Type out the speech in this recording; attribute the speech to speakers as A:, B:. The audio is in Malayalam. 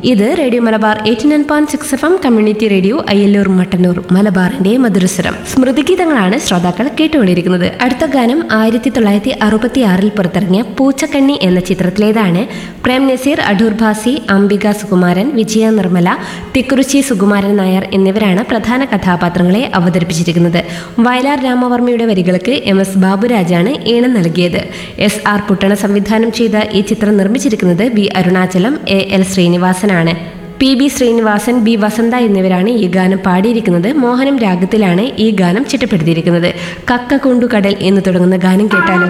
A: ഇത് radio Malabar eighty nine point six F M community radio Ayyallur Mattannur മലബാറിന്റെ മധുരസ്വരം സ്മൃതിഗീതങ്ങളാണ് ശ്രോതാക്കൾ കേട്ടുകൊണ്ടിരിക്കുന്നത് അടുത്ത ഗാനം ആയിരത്തി തൊള്ളായിരത്തി അറുപത്തി ആറിൽ പുറത്തിറങ്ങിയ പൂച്ചക്കണ്ണി എന്ന ചിത്രത്തിലേതാണ് പ്രേം നസീർ അടൂർ ഭാസി അംബിക സുകുമാരൻ വിജയ നിർമ്മല തിക്കുറിച്ചി സുകുമാരൻ നായർ എന്നിവരാണ് പ്രധാന കഥാപാത്രങ്ങളെ അവതരിപ്പിച്ചിരിക്കുന്നത് വയലാർ രാമവർമ്മയുടെ വരികൾക്ക് എം എസ് ബാബുരാജാണ് ഈണം നൽകിയത് എസ് ആർ പുട്ടണ സംവിധാനം ചെയ്ത ഈ ചിത്രം നിർമ്മിച്ചിരിക്കുന്നത് വി അരുണാചലം എ എൽ ശ്രീനിവാസനാണ് P B Srinivasan B Vasantha എന്നിവരാണ് ഈ ഗാനം പാടിയിരിക്കുന്നത് മോഹനം രാഗത്തിലാണ് ഈ ഗാനം ചിട്ടപ്പെടുത്തിയിരിക്കുന്നത് കക്ക കൊണ്ടു കടൽ എന്ന് തുടങ്ങുന്ന ഗാനം കേട്ടാലോ